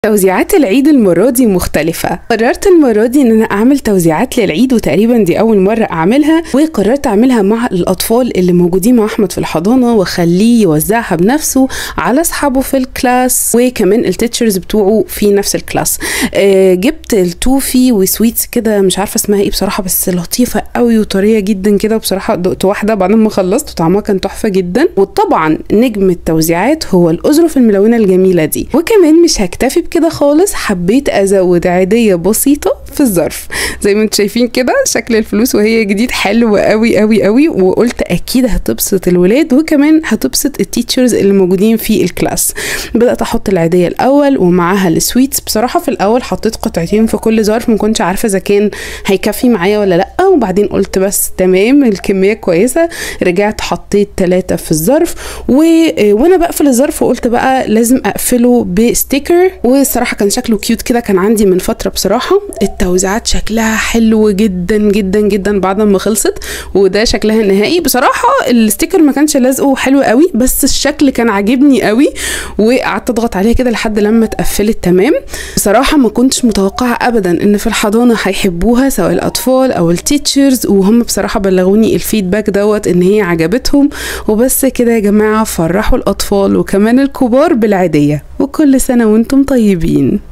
توزيعات العيد المرة دي مختلفة قررت المرة دي ان انا اعمل توزيعات للعيد وتقريبا دي اول مرة اعملها وقررت اعملها مع الاطفال اللي موجودين مع احمد في الحضانة واخليه يوزعها بنفسه على اصحابه في الكلاس وكمان التيتشرز بتوعه في نفس الكلاس آه جبت التوفي وسويتس كده مش عارفة اسمها ايه بصراحة بس لطيفة قوي وطرية جدا كده وبصراحة دقت واحدة بعد ما خلصت وطعمها كان تحفة جدا وطبعا نجم التوزيعات هو الاظرف الملونة الجميلة دي وكمان مش هكتفي كده خالص حبيت ازود عيديه بسيطه في الظرف زي ما انتم شايفين كده شكل الفلوس وهي جديد حلو قوي قوي قوي وقلت اكيد هتبسط الولاد وكمان هتبسط التيتشرز اللي موجودين في الكلاس بدات احط العيديه الاول ومعاها السويتس بصراحه في الاول حطيت قطعتين في كل ظرف ما كنتش عارفه اذا كان هيكفي معايا ولا لا وبعدين قلت بس تمام الكميه كويسه رجعت حطيت ثلاثه في الظرف و... وانا بقفل الظرف قلت بقى لازم اقفله بستيكر والصراحه كان شكله كيوت كده كان عندي من فتره بصراحه التوزيعات شكلها حلو جدا جدا جدا بعد ما خلصت وده شكلها النهائي بصراحه الستيكر ما كانش لازقه حلو قوي بس الشكل كان عاجبني قوي وقعدت اضغط عليها كده لحد لما اتقفلت تمام بصراحه ما كنتش متوقعه ابدا ان في الحضانه هيحبوها سواء الاطفال او التيتشرز وهم بصراحه بلغوني الفيدباك دوت ان هي عجبتهم وبس كده يا جماعه فرحوا الاطفال وكمان الكبار بالعاديه وكل سنه وانتم طيبين